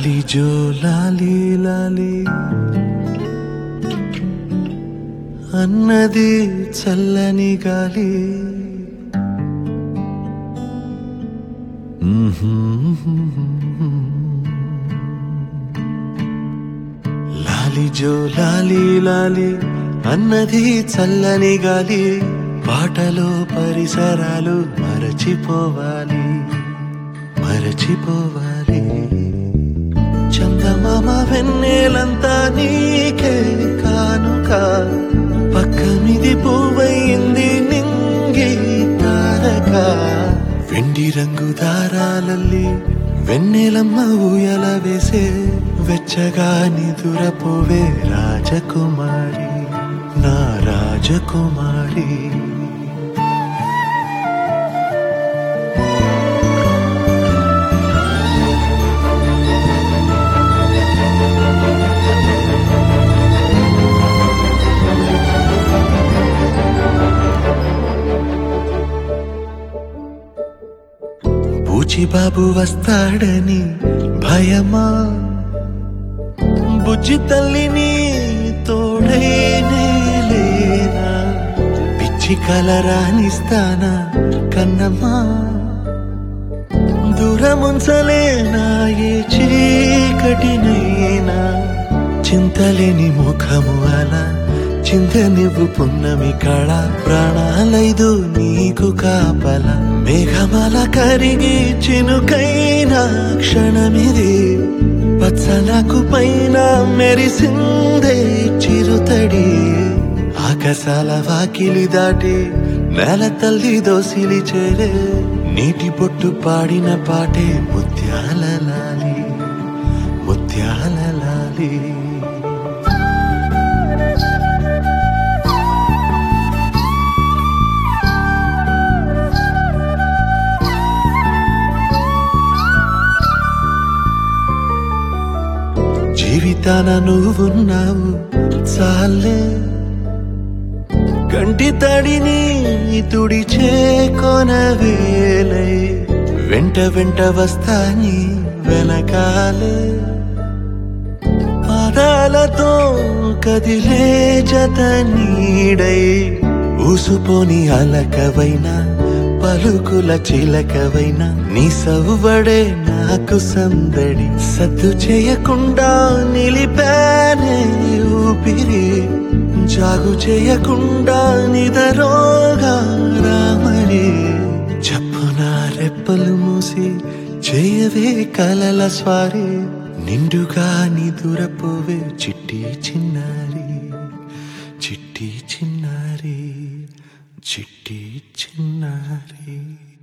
లాలి జో లాలి లాలి అన్నది చల్లని గాలి లాలి జో లాలి లాలి అన్నది చల్లని గాలి పాటలో పరిసరాలు మరచిపోవాలి మరచిపోవాలి చందమామ వెన్నెలంతా నీకే కానుక పక్కమిది పువ్వయింది నింగి తారక వెండి రంగు దారాలల్లి వెన్నెలమ్మ ఊయల వేసే వెచ్చగా నిదురపోవే రాజకుమారి నా రాజకుమారి బూచిబాబు వస్తాడని భయమా బుజ్జి తల్లిని తోడైనే లేనా పిచ్చి కలరానిస్తానా కన్నమ్మా దూరముంచలేనా ఏ చీకటినైనా చింతలేని ముఖము అలా చింత నువ్వు పున్నమి కళ ప్రాణాలైదు నీకు కాపల మేఘమల కరిగి చినుకైన క్షణమిది పచ్చలకు పైన మెరిసిందే చిరుతడి ఆకాశాల వాకిలి దాటి నేల తల్లి దోసిలి చేరే నీటి పొట్టు పాడిన పాటే ముత్యాల లాలి ముత్యాల లాలి జీవితాన నువ్వున్నావు చాలే కంటి తడిని తుడిచే కొనవేలై వెంట వెంట వస్తాని వెనకాలే పాదాలతో కదిలే జత నీడై ఊసుపోని అలకవైనా పలుకుల చిలకవైనా నీ సవ్వడే నాకు సందడి సద్దు చేయకుండా నిలిపానే ఊపిరి జాగు చేయకుండా నిదరోగా రామరి చెప్పున రెప్పలు మూసి చేయవే కలల స్వారి నిండుగా నిదురపోవే చిట్టి చిన్నారి చిట్టి చిన్నారి చిట్టి చిన్నారి